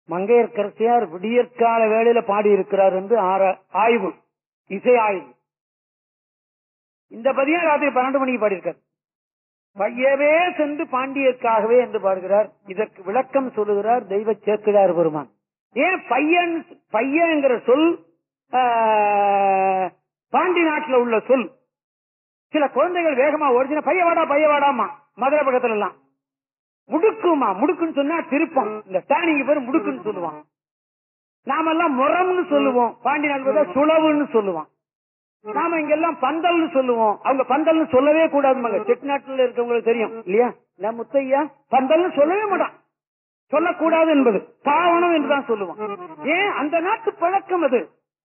மங்கையர்க்கரசியார் விடியற்கால வேளையில பாடி இருக்கிறார் என்று ஆர- ஆய்வு இசை ஆய்வு இந்த பதியம் ராத்திரி பன்னெண்டு மணிக்கு பாடியிருக்கார் பையவே சென்று பாண்டியர்க்காகவே என்று பாடுகிறார் இதற்கு விளக்கம் சொல்லுகிறார் தெய்வ சேக்கிழார் பெருமான் ஏன் பையன் பையன்ங்கிற சொல் ஆஹ், பாண்டி நாட்டுல உள்ள சொல் சில குழந்தைகள் வேகமா ஓடிச்சுன்னா பைய வாடா பைய வாடாமா மதுரை பக்கத்துல எல்லாம் முடுக்குமா முடுக்குன்னு சொன்னா திருப்பம் இந்த டேனிங் பேர் முடுக்குன்னு சொல்லுவான் நாமெல்லாம் முரம்னு சொல்லுவோம் பாண்டி நாட்டு சுளவுன்னு சொல்லுவான் நாம இங்கெல்லாம் பந்தல்னு சொல்லுவோம் அவங்க பந்தல்னு சொல்லவே கூடாதுமாங்க செட்டிநாட்டுல இருக்கவங்களுக்கு தெரியும் இல்லையா நான் முத்தையா பந்தல்னு சொல்லவே மாட்டான் சொல்லக்கூடாது என்பது பாவனம் என்றுதான் சொல்லுவான் ஏன் அந்த நாட்டு பழக்கம் அது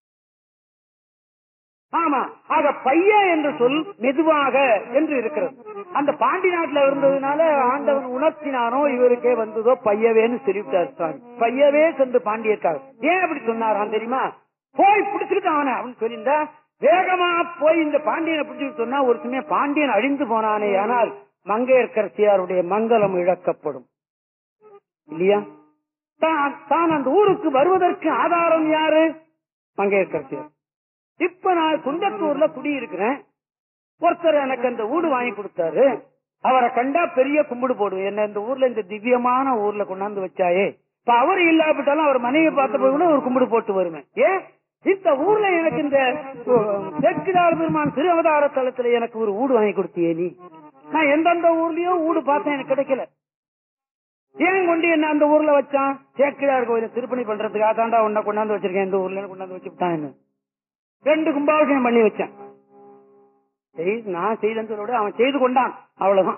ஆமா ஆக பைய என்ற சொல் மெதுவாக என்று இருக்கிறது அந்த பாண்டி நாட்டுல இருந்ததுனால ஆண்டவன் உணர்த்தினானோ இவருக்கே வந்ததோ பையவேன்னு சொல்லிவிட்டார் சுவாமி பையவே சென்று பாண்டியர்க்காக ஏன் அப்படி சொன்னாராம் தெரியுமா போய் பிடிச்சிட்டு அவனை அப்படின்னு சொல்லியிருந்தா வேகமா போய் இந்த பாண்டியனை பிடிச்சிட்டு சொன்னா ஒரு சமயம் பாண்டியன் அழிந்து போனானே ஆனால் மங்கையர்க்கரசியாருடைய மங்களம் இழக்கப்படும் இல்லையா தான் தான் அந்த ஊருக்கு வருவதற்கு ஆதாரம் யாரு மங்கையர்க்கரசியார் இப்ப நான் குண்டத்தூர்ல குடியிருக்கிறேன் ஒருத்தர் எனக்கு அந்த வீடு வாங்கி கொடுத்தாரு அவரை கண்டா பெரிய கும்பிடு போடுவேன் என்ன இந்த ஊர்ல இந்த திவ்யமான ஊர்ல கொண்டாந்து வச்சாயே இப்ப அவர் இல்லாவிட்டாலும் அவர் மனைவி பார்த்த போது கூட ஒரு கும்பிடு போட்டு வருவேன் ஏன் இந்த ஊர்ல எனக்கு இந்த தெற்குதார் பெருமான் திரு அவதார தளத்துல எனக்கு ஒரு வீடு வாங்கி கொடுத்தியே நீ நான் எந்தெந்த ஊர்லயும் வீடு பார்த்தேன் எனக்கு கிடைக்கல ஏன் கொண்டு என்ன அந்த ஊர்ல வச்சான் சேக்கிழார் கோயில திருப்பணி பண்றதுக்காக தாண்டா உன்னை கொண்டாந்து வச்சிருக்கேன் இந்த ஊர்ல கொண்டாந்து வச்சுட்டான் என்ன ரெண்டு கும்பாபிஷேகம் பண்ணி வச்சேன் செய்து நான் செய்தேன்னு விட அவன் செய்து கொண்டான் அவ்வளவுதான்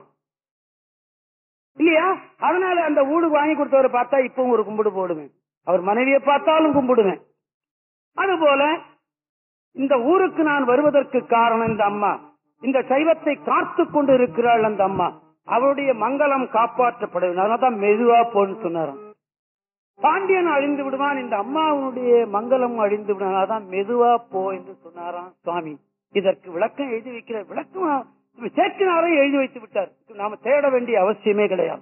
இல்லையா அதனால அந்த ஊடு வாங்கி கொடுத்தவரை பார்த்தா இப்பவும் ஒரு கும்பிடு போடுவேன் அவர் மனைவியை பார்த்தாலும் கும்பிடுவேன் அதுபோல இந்த ஊருக்கு நான் வருவதற்கு காரணம் இந்த அம்மா இந்த சைவத்தை காத்து கொண்டு இருக்கிறாள் அந்த அம்மா அவருடைய மங்களம் காப்பாற்றப்படவில்லை அதனாலதான் மெதுவா போன்னு சொன்னாராம் பாண்டியன் அழிந்து விடுவான் இந்த அம்மாவுடைய மங்களம் அழிந்து விடுவான் அதான் மெதுவா போ என்று சொன்னாராம் சுவாமி இதற்கு விளக்கம் எழுதி வைக்கிற விளக்கம் சேர்க்கினாரே எழுதி வைத்து விட்டார் நாம தேட வேண்டிய அவசியமே கிடையாது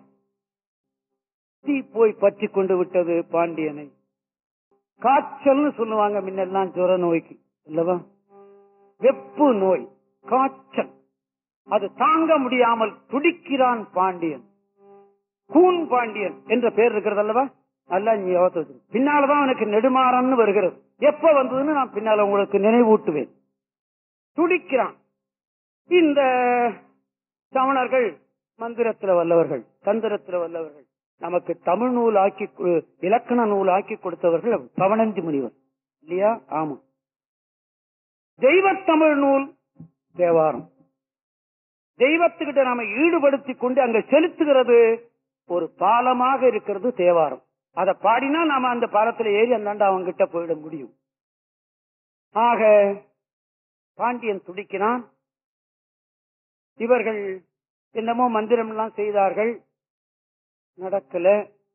தீ போய் பற்றி கொண்டு விட்டது பாண்டியனை காய்ச்சல்னு சொல்லுவாங்க முன்னெல்லாம் ஜுர நோய்க்கு இல்லவா வெப்பு நோய் காய்ச்சல் அது தாங்க முடியாமல் துடிக்கிறான் பாண்டியன் கூன் பாண்டியன் என்ற பேர் இருக்கிறது அல்லவா நல்லா நீ யோசித்து வச்சிரு. பின்னாலதான் அவனுக்கு நெடுமாறன்னு வருகிறது எப்ப வந்ததுன்னு நான் பின்னால உங்களுக்கு நினைவூட்டுவேன் துடிக்கிறான் இந்த சமணர்கள் மந்திரத்துல வல்லவர்கள் தந்திரத்துல வல்லவர்கள் நமக்கு தமிழ் நூல் ஆக்கி கு- இலக்கண நூல் ஆக்கி கொடுத்தவர்கள் பவனந்தி முனிவர் இல்லையா ஆமா தெய்வத்தமிழ் நூல் தேவாரம் தெய்வத்துக்கிட்ட நாம ஈடுபடுத்தி கொண்டு அங்க செலுத்துகிறது ஒரு பாலமாக இருக்கிறது தேவாரம் அதை பாடினா நாம அந்த பாலத்துல ஏறி அந்தாண்ட அவங்க கிட்ட போயிட முடியும் ஆக பாண்டியன் துடிக்கிறான் இவர்கள் என்னமோ மந்திரம் எல்லாம் செய்தார்கள் நடக்கல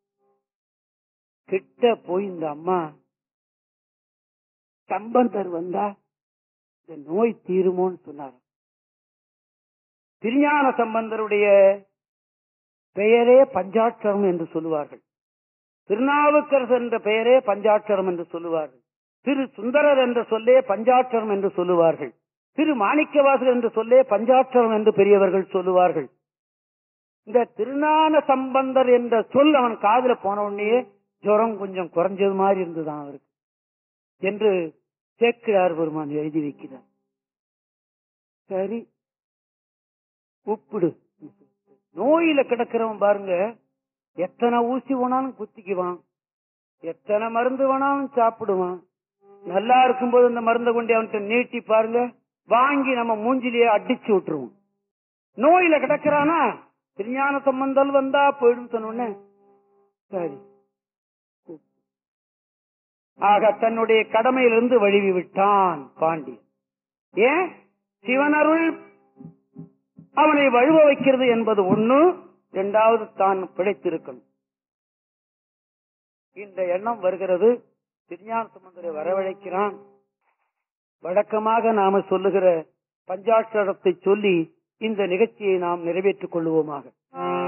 கிட்ட போய் இந்த அம்மா சம்பந்தர் வந்தா இந்த நோய் தீருமோன்னு சொன்னார் திருஞான சம்பந்தருடைய பெயரே பஞ்சாட்சரம் என்று சொல்லுவார்கள் திருநாவுக்கரசர் என்ற பெயரே பஞ்சாட்சரம் என்று சொல்லுவார்கள் திரு சுந்தரர் என்ற சொல்லே பஞ்சாட்சரம் என்று சொல்லுவார்கள் திரு மாணிக்கவாசர் என்று சொல்லே பஞ்சாட்சரம் என்று பெரியவர்கள் சொல்லுவார்கள் இந்த திருஞான சம்பந்தர் என்ற சொல் அவன் காதுல போன உடனே ஜுரம் கொஞ்சம் குறைஞ்சது மாதிரி இருந்துதான் அவருக்கு என்று சேக்கிழார் பெருமான் எழுதி வைக்கிறார் சரி உப்பிடு நோயில கிடக்கிறவன் பாருங்க எத்தனை ஊசி வேணாலும் குத்திக்குவான் எத்தனை மருந்து வேணாலும் சாப்பிடுவான் நல்லா இருக்கும்போது அந்த மருந்தை கொண்டு அவன்கிட்ட நீட்டி பாருங்க வாங்கி நம்ம மூஞ்சிலேயே அடிச்சு விட்டுருவோம் நோயில கிடக்கிறானா திருஞான சம்பந்தல் வந்தா போயிடும் சொன்ன உடனே சரி ஆக தன்னுடைய கடமையிலிருந்து வழுவி விட்டான் பாண்டியன் ஏன் சிவனருள் அவனை வழுவ வைக்கிறது என்பது ஒண்ணு இரண்டாவது தான் பிழைத்திருக்கணும் இந்த எண்ணம் வருகிறது திருஞான சம்பந்தரை வரவழைக்கிறான் வழக்கமாக நாம சொல்லுகிற பஞ்சாட்சரத்தை சொல்லி இந்த நிகழ்ச்சியை நாம் நிறைவேற்றிக் கொள்வோமாக